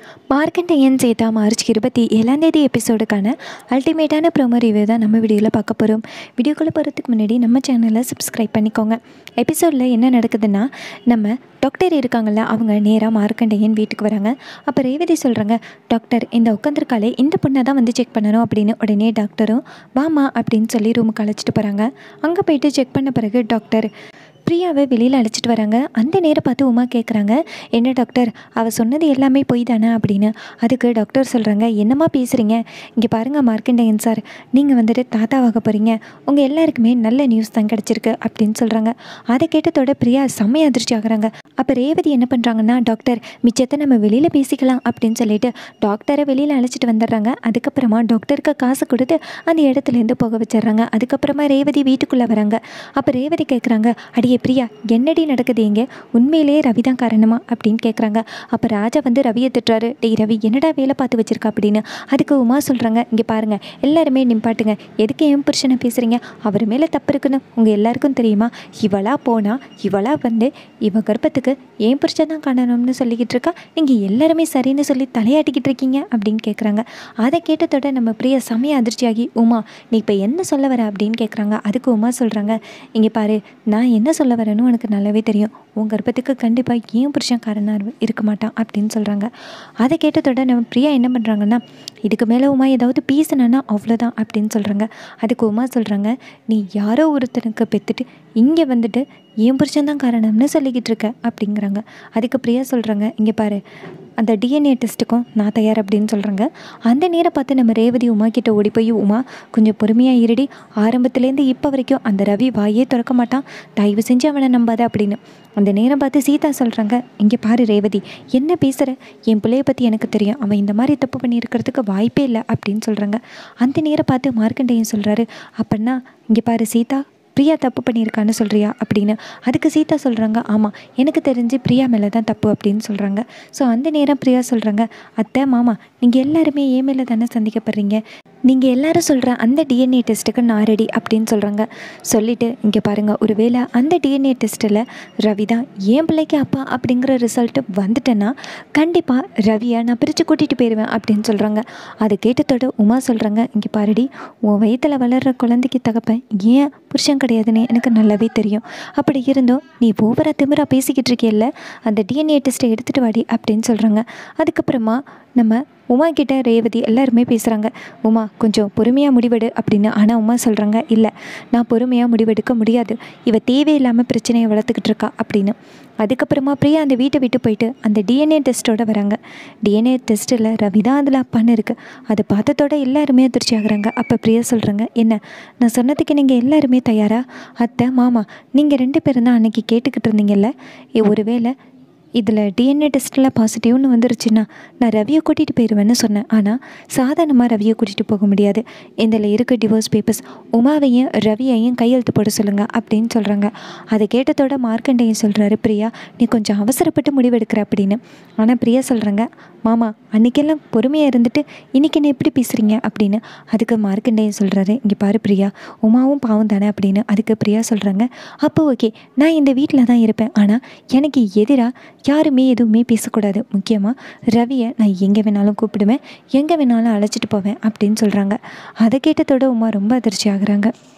Markandeyan Sita March இருபத்தி ஏழாம் தேதி எபிசோடுக்கான அல்டிமேட்டான ப்ரோமோ ரிவ்யூ தான் நம்ம வீடியோவில் பார்க்க போகிறோம் வீடியோக்குள்ளே போகிறதுக்கு முன்னாடி நம்ம சேனலை சப்ஸ்கிரைப் பண்ணிக்கோங்க எபிசோடில் என்ன நடக்குதுன்னா நம்ம டாக்டர் இருக்காங்கல்ல அவங்க நேராக மார்க்கண்டேயன் வீட்டுக்கு வராங்க அப்போ ரேவதி சொல்கிறாங்க டாக்டர் இந்த உட்காந்துருக்காலே இந்த பொண்ணை தான் வந்து செக் பண்ணணும் அப்படின்னு உடனே டாக்டரும் வாமா அப்படின்னு சொல்லி ரூமுக்கு அழைச்சிட்டு போகிறாங்க அங்கே போயிட்டு செக் பண்ண பிறகு டாக்டர் பிரியாவை வெளியில் அழைச்சிட்டு வராங்க அந்த நேரம் பார்த்து உமா கேட்குறாங்க என்ன டாக்டர் அவள் சொன்னது எல்லாமே பொய் தானே அப்படின்னு அதுக்கு டாக்டர் சொல்கிறாங்க என்னம்மா பேசுகிறீங்க இங்கே பாருங்கள் மார்க்கண்டேயன் சார் நீங்கள் வந்துட்டு தாத்தாவாக போகிறீங்க உங்கள் எல்லாருக்குமே நல்ல நியூஸ் தான் கிடச்சிருக்கு அப்படின்னு சொல்கிறாங்க அதை கேட்டதோட பிரியா செம்மைய அதிர்ச்சி ஆகுறாங்க அப்போ ரேவதி என்ன பண்ணுறாங்கன்னா டாக்டர் மிச்சத்தை நம்ம வெளியில் பேசிக்கலாம் அப்படின்னு சொல்லிட்டு டாக்டரை வெளியில் அழைச்சிட்டு வந்துடுறாங்க அதுக்கப்புறமா டாக்டருக்கு காசு கொடுத்து அந்த இடத்துலேருந்து போக வச்சிடுறாங்க அதுக்கப்புறமா ரேவதி வீட்டுக்குள்ளே வராங்க அப்போ ரேவதி கேட்குறாங்க அடியே பிரியா என்னடி நடக்குது இங்கே உண்மையிலேயே ரவி தான் காரணமா அப்படின்னு கேட்குறாங்க அப்போ ராஜா வந்து ரவியை திட்டுறாரு டேய் ரவி என்னடா வேலை பார்த்து வச்சிருக்கா அப்படின்னு அதுக்கு உமா சொல்கிறாங்க இங்கே பாருங்கள் எல்லாருமே நிப்பாட்டுங்க எதுக்கு என் புருஷனை பேசுகிறீங்க அவர் மேலே தப்பு இருக்குன்னு உங்கள் எல்லாருக்கும் தெரியுமா இவளா போனால் இவளா வந்து இவ கர்ப்பத்துக்கு என் புருஷன் தான் காணணும்னு சொல்லிக்கிட்டு இருக்கா நீங்கள் எல்லாருமே சரின்னு சொல்லி தலையாட்டிக்கிட்டு இருக்கீங்க அப்படின்னு கேட்குறாங்க அதை கேட்டதோட நம்ம பிரியா செமைய அதிர்ச்சியாகி உமா நீ இப்போ என்ன சொல்ல வர அப்படின்னு கேட்குறாங்க அதுக்கு உமா சொல்கிறாங்க இங்கே பாரு நான் என்ன சொல்ல வரேன்னு உனக்கு நல்லாவே தெரியும் உன் கர்ப்பத்துக்கு கண்டிப்பாக ஏன் புருஷன் காரணம் இருக்க மாட்டான் அப்படின்னு சொல்கிறாங்க அதை கேட்டதோட நம்ம பிரியா என்ன பண்ணுறாங்கன்னா இதுக்கு மேலே உமா ஏதாவது பேசினா அவ்வளோதான் அப்படின்னு சொல்கிறாங்க அதுக்கு உமா சொல்கிறாங்க நீ யாரோ ஒருத்தனுக்கு பெற்றுட்டு இங்கே வந்துட்டு என் புருஷன் தான் காரணம்னு சொல்லிக்கிட்டு இருக்க அப்படிங்கிறாங்க அதுக்கு பிரியா சொல்கிறாங்க இங்கே பாரு அந்த டிஎன்ஏ டெஸ்ட்டுக்கும் நான் தயார் அப்படின்னு சொல்கிறாங்க அந்த நேரம் பார்த்து நம்ம ரேவதி உமா கிட்ட ஓடி போய் உமா கொஞ்சம் பொறுமையாக இருடி ஆரம்பத்துலேருந்து இப்போ வரைக்கும் அந்த ரவி வாயே திறக்க மாட்டான் தயவு செஞ்சு அவனை நம்பாத அப்படின்னு அந்த நேரம் பார்த்து சீதா சொல்கிறாங்க இங்கே பாரு ரேவதி என்ன பேசுகிற என் பிள்ளைய பற்றி எனக்கு தெரியும் அவன் இந்த மாதிரி தப்பு பண்ணியிருக்கிறதுக்கு வாய்ப்பே இல்லை அப்படின்னு சொல்கிறாங்க அந்த நேரம் பார்த்து மார்க்கண்டேயன் சொல்கிறாரு அப்படின்னா இங்கே பாரு சீதா பிரியா தப்பு பண்ணியிருக்கான்னு சொல்கிறியா அப்படின்னு அதுக்கு சீதா சொல்கிறாங்க ஆமாம் எனக்கு தெரிஞ்சு பிரியா மேலே தான் தப்பு அப்படின்னு சொல்கிறாங்க ஸோ அந்த நேரம் பிரியா சொல்கிறாங்க அத்தை மாமா நீங்கள் எல்லாருமே ஏன் மேலே தானே சந்திக்கப்படுறீங்க நீங்கள் எல்லாரும் சொல்கிற அந்த டிஎன்ஏ டெஸ்ட்டுக்கு நான் ரெடி அப்படின்னு சொல்கிறாங்க சொல்லிவிட்டு இங்கே பாருங்கள் ஒருவேளை அந்த டிஎன்ஏ டெஸ்ட்டில் ரவி தான் என் பிள்ளைக்கு அப்பா அப்படிங்கிற ரிசல்ட்டு வந்துட்டேன்னா கண்டிப்பாக ரவியை நான் பிரித்து கூட்டிகிட்டு போயிடுவேன் அப்படின்னு சொல்கிறாங்க அதை கேட்டதோட உமா சொல்கிறாங்க இங்கே பாருடி உன் வயிற்றில் வளர்கிற குழந்தைக்கு தகப்பேன் ஏன் புருஷன் கிடையாதுன்னு எனக்கு நல்லாவே தெரியும் அப்படி இருந்தும் நீ ஓவரா திமிரா பேசிக்கிட்டு இருக்கியல்ல அந்த டிஎன்ஏ டெஸ்ட்டை எடுத்துகிட்டு வாடி அப்படின்னு சொல்கிறாங்க அதுக்கப்புறமா நம்ம உமா கிட்ட ரேவதி எல்லாருமே பேசுகிறாங்க உமா கொஞ்சம் பொறுமையாக முடிவெடு அப்படின்னு ஆனால் உமா சொல்கிறாங்க இல்லை நான் பொறுமையாக முடிவெடுக்க முடியாது இவ தேவையில்லாமல் பிரச்சனையை வளர்த்துக்கிட்டு இருக்கா அப்படின்னு அதுக்கப்புறமா பிரியா அந்த வீட்டை விட்டு போயிட்டு அந்த டிஎன்ஏ டெஸ்ட்டோட வராங்க டிஎன்ஏ டெஸ்ட்டில் ரவி தான் அதில் அப்பான்னு இருக்குது அதை பார்த்ததோட எல்லாருமே அதிர்ச்சி ஆகுறாங்க அப்போ பிரியா சொல்கிறாங்க என்ன நான் சொன்னதுக்கு நீங்கள் எல்லாருமே தயாரா அத்தை மாமா நீங்கள் ரெண்டு பேரும் தான் அன்றைக்கி கேட்டுக்கிட்டு இருந்தீங்கல்ல ஏ, ஒருவேளை இதில் டிஎன்ஏ டெஸ்ட்டில் பாசிட்டிவ்னு வந்துருச்சுன்னா நான் ரவியை கூட்டிகிட்டு போயிடுவேன்னு சொன்னேன் ஆனால் சாதாரணமாக ரவியை கூட்டிகிட்டு போக முடியாது இதில் இருக்க டிவோர்ஸ் பேப்பர்ஸ் உமாவையும் ரவியையும் கையெழுத்து போட சொல்லுங்கள் அப்படின்னு சொல்கிறாங்க அதை கேட்டதோட மார்க்கண்டேயன் சொல்கிறாரு பிரியா நீ கொஞ்சம் அவசரப்பட்டு முடிவெடுக்கிற அப்படின்னு ஆனால் பிரியா சொல்கிறாங்க மாமா அன்றைக்கெல்லாம் பொறுமையாக இருந்துட்டு இன்றைக்கி என்ன எப்படி பேசுகிறீங்க அப்படின்னு அதுக்கு மார்க்கண்டேயன் சொல்கிறாரு இங்கே பாரு பிரியா உமாவும் பாவம் தானே அப்படின்னு அதுக்கு பிரியா சொல்கிறாங்க அப்போ ஓகே நான் இந்த வீட்டில் தான் இருப்பேன் ஆனால் எனக்கு எதிராக யாருமே எதுவுமே பேசக்கூடாது முக்கியமாக ரவியை நான் எங்கே வேணாலும் கூப்பிடுவேன் எங்கே வேணாலும் அழைச்சிட்டு போவேன் அப்படின்னு சொல்கிறாங்க அதை கேட்டதோட உமா ரொம்ப அதிர்ச்சி ஆகுறாங்க